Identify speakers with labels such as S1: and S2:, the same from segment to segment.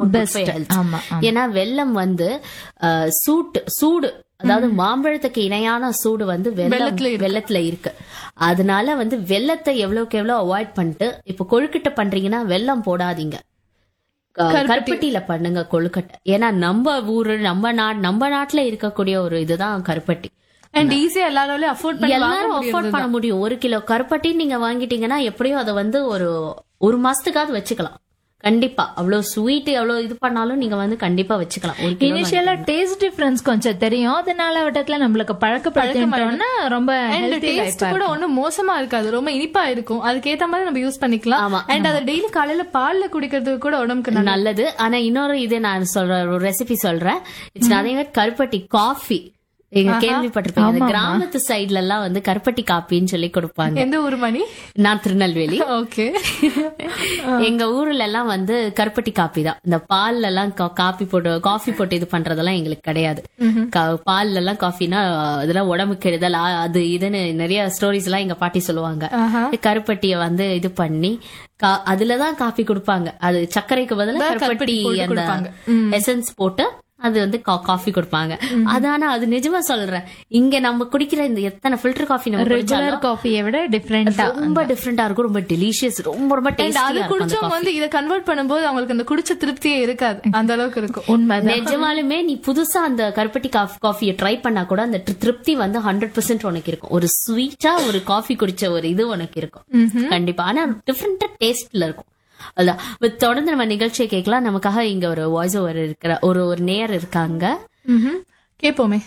S1: good for
S2: Best.
S1: your health.
S2: ஆமா, ஆமா.
S1: ஏன்னா வெல்லம் வந்து அஹ், சூட்டு சூடு அதாவது மாம்பழத்துக்கு இணையான சூடு வந்து வெல்லம்
S3: வெல்லத்துல இருக்கு.
S1: வெள்ளத்துல இருக்கு அதனால வந்து வெள்ளத்தை எவ்வளவுக்கு எவ்வளவு அவாய்ட் பண்ணிட்டு இப்ப கொழுக்கட்டை பண்றீங்கன்னா வெல்லம் போடாதீங்க க-
S3: கருப்பட்டி.
S1: கருப்பட்டியில பண்ணுங்க கொழுக்கட்டை ஏன்னா நம்ம ஊரு நம்ம நாட் நம்ம நாட்டுல இருக்கக்கூடிய ஒரு இதுதான் கருப்பட்டி
S3: அண்ட் ஈஸியா எல்லாராலையும் அஃபோர்ட் பண்ணி வாங்க
S1: எல்லாரும் அஃபோர்ட்
S3: முடியாது
S1: பண்ண முடியும் ஒரு கிலோ கருப்பட்டி நீங்க வாங்கிட்டீங்கன்னா எப்படியும் அதை வந்து ஒரு ஒரு மாசத்துக்காவது வச்சுக்கலாம் கண்டிப்பா அவ்வளவு ஸ்வீட் எவ்வளவு இது பண்ணாலும் நீங்க வந்து கண்டிப்பா வச்சுக்கலாம் ஒரு கிலோ
S2: இனிஷியலா டேஸ்ட் டிஃபரன்ஸ் கொஞ்சம் தெரியும் அதனால வட்டத்துல நம்மளுக்கு பழக்கப்படுத்திட்டோம்னா ரொம்ப
S3: அண்ட்
S2: healthy
S3: டேஸ்ட்
S2: life-ஆ
S3: கூட ஒண்ணும் மோசமா இருக்காது ரொம்ப இனிப்பா இருக்கும் அதுக்கேத்த மாதிரி நம்ம யூஸ் பண்ணிக்கலாம்
S1: ஆமா.
S3: அண்ட் அதை டெய்லி காலையில பால்ல குடிக்கிறதுக்கு கூட உடம்புக்கு நல்லது
S1: நல்லது ஆனா இன்னொரு இது நான் சொல்றேன் ஒரு ரெசிபி சொல்றேன் இட்ஸ் அதே கருப்பட்டி காஃபி நீங்க கேள்விப்பட்டிருப்பீங்க இந்த கிராமத்து சைடுல எல்லாம் வந்து கருப்பட்டி காப்பின்னு சொல்லி கொடுப்பாங்க
S3: எந்த ஊர் மணி
S1: நான் திருநெல்வேலி
S3: ஓகே
S1: எங்க ஊர்ல எல்லாம் வந்து கருப்பட்டி காப்பி தான் இந்த பால்ல எல்லாம் கா- காப்பி போட்டு காஃபி போட்டு இது பண்றதெல்லாம் எங்களுக்கு கிடையாது கா- பால்ல எல்லாம் காஃபினா இதெல்லாம் உடம்புக்கு கெடுதல் ஆ, அது இதுன்னு நிறைய ஸ்டோரிஸ் எல்லாம் எங்க பாட்டி சொல்லுவாங்க கருப்பட்டிய வந்து இது பண்ணி கா- அதுலதான் காஃபி கொடுப்பாங்க அது சர்க்கரைக்கு பதிலா
S3: கருப்பட்டி
S1: கருப்பட்டி
S3: போட்டு
S1: அந்த
S3: கொடுப்பாங்க.
S1: எசன்ஸ் போட்டு அது வந்து கா- காஃபி கொடுப்பாங்க அது ஆனா அது நிஜமா சொல்றேன் இங்க நம்ம குடிக்கிற இந்த எத்தனை ஃபில்டர் காஃபி நம்ம
S2: ரெகுலர்
S1: குடிச்சாலும்
S2: காஃபியை விட டிஃப்ரெண்டா
S1: ரொம்ப டிஃப்ரெண்டா இருக்கும் ரொம்ப டெலிஷியஸ் ரொம்ப ரொம்ப
S3: அண்ட் அது
S1: டேஸ்டியா இருக்கும் அந்த
S3: குடிச்சவங்க வந்து இதை கன்வெர்ட் பண்ணும்போது அவங்களுக்கு அந்த குடிச்ச திருப்தியே இருக்காது அந்த அளவுக்கு இருக்கும்
S2: உண்மைதான்
S1: நிஜமாலுமே நீ புதுசா அந்த கருப்பட்டி காஃபியை ட்ரை பண்ணா கூட அந்த தி- திருப்தி வந்து ஹண்ட்ரட் பர்சன்ட் உனக்கு இருக்கும் ஒரு ஸ்வீட்டா ஒரு காஃபி குடிச்ச ஒரு இது உனக்கு இருக்கும் கண்டிப்பா ஆனா டிஃப்ரெண்டா டேஸ்ட்ல இருக்கும் அதான் But தொடர்ந்து நம்ம நிகழ்ச்சியை கேட்கலாம் நமக்காக இங்க ஒரு வாய்ஸ் ஓவர் இருக்கிற ஒரு ஒரு நேயர் இருக்காங்க
S3: ம்ஹும். கேப்போமே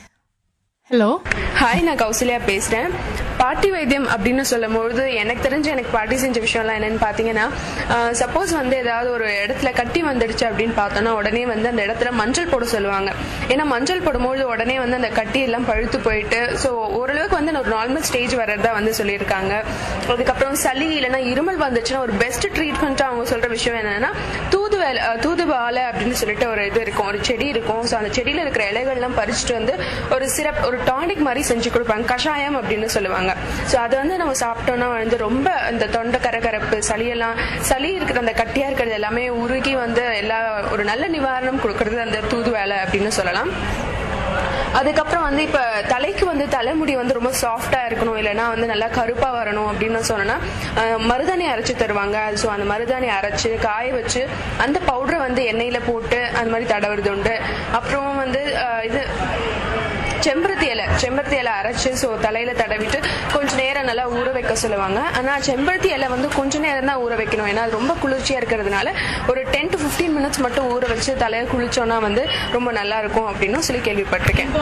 S3: ஹலோ
S4: ஹாய் நான் கௌசல்யா பேசுறேன் பாட்டி வைத்தியம் அப்படின்னு சொல்லும்பொழுது எனக்கு தெரிஞ்சு எனக்கு பாட்டி செஞ்ச விஷயம்லாம் என்னன்னு பார்த்தீங்கன்னா சப்போஸ் வந்து ஏதாவது ஒரு இடத்துல கட்டி வந்துடுச்சு அப்படின்னு பார்த்தோன்னா உடனே வந்து அந்த இடத்துல மஞ்சள் போட சொல்லுவாங்க ஏன்னா மஞ்சள் போடும்போது உடனே வந்து அந்த கட்டி எல்லாம் பழுத்து போயிட்டு ஸோ ஓரளவுக்கு வந்து ஒரு நார்மல் ஸ்டேஜ் வர்றதா வந்து சொல்லியிருக்காங்க அதுக்கப்புறம் சளி இல்லைன்னா இருமல் வந்துச்சுன்னா ஒரு பெஸ்ட் ட்ரீட்மெண்ட்டாக அவங்க சொல்ற விஷயம் என்னன்னா தூதுவளை அஹ், தூதுவாலை அப்படின்னு சொல்லிட்டு ஒரு இது இருக்கும் ஒரு செடி இருக்கும் ஸோ அந்த செடியில இருக்கிற இலைகள்லாம் பறிச்சுட்டு வந்து ஒரு சிரப் ஒரு டானிக் மாதிரி செஞ்சு கொடுப்பாங்க கஷாயம் அப்படின்னு சொல்லுவாங்க ஸோ அதை வந்து நம்ம சாப்பிட்டோம்னா வந்து ரொம்ப அந்த தொண்டை கரகரப்பு சளியெல்லாம் சளி இருக்கிற அந்த கட்டியா இருக்கிறது எல்லாமே உருகி வந்து எல்லா ஒரு நல்ல நிவாரணம் கொடுக்கறது அந்த தூதுவளை அப்படின்னு சொல்லலாம் அதுக்கப்புறம் வந்து இப்ப தலைக்கு வந்து தலைமுடி வந்து ரொம்ப சாஃப்டா இருக்கணும் இல்லைன்னா வந்து நல்லா கருப்பா வரணும் அப்படின்னு சொன்னோம்னா அஹ், மருதாணி அரைச்சு தருவாங்க ஸோ அந்த மருதாணி அரைச்சு காய வச்சு அந்த பவுடரை வந்து எண்ணெயில போட்டு அந்த மாதிரி தடவுறது உண்டு அப்புறம் வந்து அஹ், இது செம்பருத்தி இலை செம்பருத்தி இலை அரைச்சு ஸோ தலையில தடவிட்டு கொஞ்ச நேரம் நல்லா ஊற வைக்க சொல்லுவாங்க ஆனா செம்பருத்தி இலை வந்து கொஞ்ச நேரம் தான் ஊற வைக்கணும் ஏன்னா அது ரொம்ப குளிர்ச்சியா இருக்கிறதுனால ஒரு டென் டு ஃபிஃப்டீன் மினிட்ஸ் மட்டும் ஊற வச்சு தலையை குளிச்சோம்னா வந்து ரொம்ப நல்லா இருக்கும் அப்படின்னு சொல்லி கேள்விப்பட்டிருக்கேன்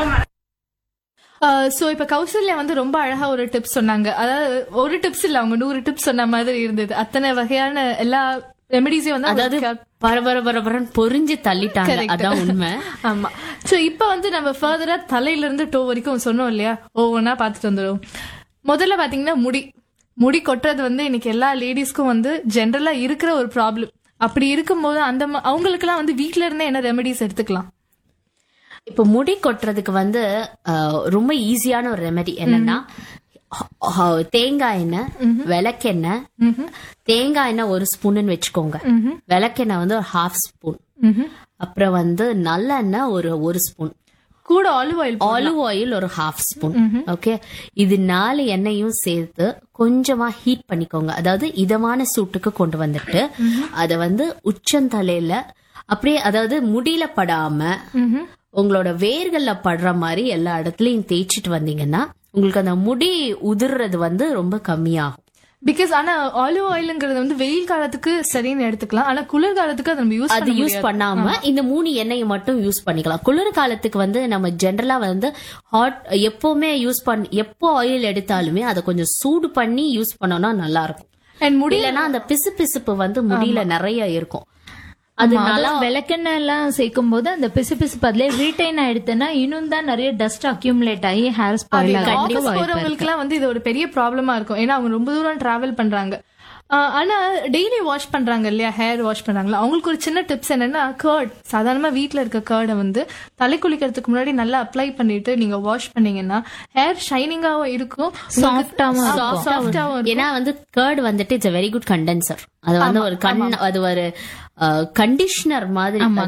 S3: சோ இப்ப கௌசல்யா வந்து ரொம்ப அழகா ஒரு டிப்ஸ் சொன்னாங்க அதாவது ஒரு டிப்ஸ் இல்ல அவங்க நூறு டிப்ஸ் சொன்ன மாதிரி இருந்தது அத்தனை வகையான எல்லா ரெமெடிஸையும் வந்து
S1: அதாவது
S3: அவங்க
S1: பரபர பரபரன்னு பொறிஞ்சு தள்ளிட்டாங்க
S3: Correct.
S1: அதான் உண்மை
S3: ஆமா சோ இப்ப வந்து நம்ம ஃபர்தரா தலையில இருந்து டோ வரைக்கும் சொன்னோம் இல்லையா ஒவ்வொன்னா பாத்துட்டு வந்துடும் முதல்ல பாத்தீங்கன்னா முடி முடி கொட்டுறது வந்து இன்னைக்கு எல்லா லேடிஸ்க்கும் வந்து ஜென்ரலா இருக்கிற ஒரு ப்ராப்ளம் அப்படி இருக்கும்போது அந்த ம- அவங்களுக்கெல்லாம் வந்து வீட்ல இருந்தே என்ன ரெமெடிஸ் எடுத்துக்கலாம்
S1: இப்ப முடி கொட்டுறதுக்கு வந்து அஹ், ரொம்ப ஈஸியான ஒரு ரெமெடி என்னன்னா ஹ- ஹ- தேங்காய் எண்ணெய் விளக்கெண்ணெய் தேங்காய் எண்ணெய் ஒரு ஸ்பூன்னு வச்சுக்கோங்க விளக்கெண்ணெய் வந்து ஒரு ஹாஃப் ஸ்பூன் அப்புறம் வந்து நல்லெண்ணெய் ஒரு ஒரு ஸ்பூன்
S3: கூட ஆலிவ் ஆயில்
S1: ஆலிவ் ஆயில் ஒரு ஹாஃப் ஸ்பூன் ஓகே இது நாலு எண்ணெயும் சேர்த்து கொஞ்சமா ஹீட் பண்ணிக்கோங்க அதாவது இதமான சூட்டுக்கு கொண்டு வந்துட்டு அத வந்து உச்சந்தலையில அப்படியே அதாவது முடியில படாம உங்களோட வேர்கள்ல படுற மாதிரி எல்லா இடத்துலயும் தேய்ச்சிட்டு வந்தீங்கன்னா உங்களுக்கு அந்த முடி உதிர்றது வந்து ரொம்ப கம்மியாகும்
S3: பிகாஸ் ஆனா ஆலிவ் ஆயில்ங்கிறது வந்து வெயில் காலத்துக்கு சரின்னு எடுத்துக்கலாம் ஆனா குளிர் காலத்துக்கு அதை நம்ம யூஸ்
S1: அது யூஸ் பண்ணாம இந்த மூணு எண்ணெயை மட்டும் யூஸ் பண்ணிக்கலாம் குளிர் காலத்துக்கு வந்து நம்ம ஜென்ரலா வந்து ஹாட் எப்பவுமே யூஸ் பண்ணி எப்போ ஆயில் எடுத்தாலுமே அதை கொஞ்சம் சூடு பண்ணி யூஸ் பண்ணோம்னா நல்லா இருக்கும்
S3: அண்ட் முடி
S1: இல்லைன்னா அந்த பிசு பிசுப்பு வந்து முடியல நிறைய இருக்கும் அது
S2: அது
S1: நல்லா
S2: நல்லா விளக்கெண்ணெய் எல்லாம் சேர்க்கும் போது அந்த பிசு பிசு பதிலே ரீட்டைன் ஆயிடுதுன்னா இன்னும் தான் நிறைய டஸ்ட் அக்யூமுலேட் ஆகி ஹேர் ஸ்பாயில்
S3: ஆஃபீஸ் போறவங்களுக்கு எல்லாம் வந்து இது ஒரு பெரிய ப்ராப்ளமா இருக்கும் ஏன்னா அவங்க ரொம்ப தூரம் டிராவல் பண்றாங்க ஆஹ் ஆனா டெய்லி வாஷ் பண்றாங்க இல்லையா ஹேர் வாஷ் பண்றாங்களா அவங்களுக்கு ஒரு சின்ன டிப்ஸ் என்னன்னா கர்ட் சாதாரணமா வீட்ல இருக்க கர்டை வந்து தலை குளிக்கிறதுக்கு முன்னாடி நல்லா அப்ளை பண்ணிட்டு நீங்க வாஷ் பண்ணீங்கன்னா ஹேர் ஷைனிங்காவும் இருக்கும்
S2: சாஃப்டாவும்
S3: சாஃப்டாவும்
S1: ஏன்னா வந்து கேர்டு வந்துட்டு இட்ஸ் வெரி குட் கண்டென்சர் அது வந்து ஒரு கண் அது ஒரு கண்டிஷனர் மாதிரி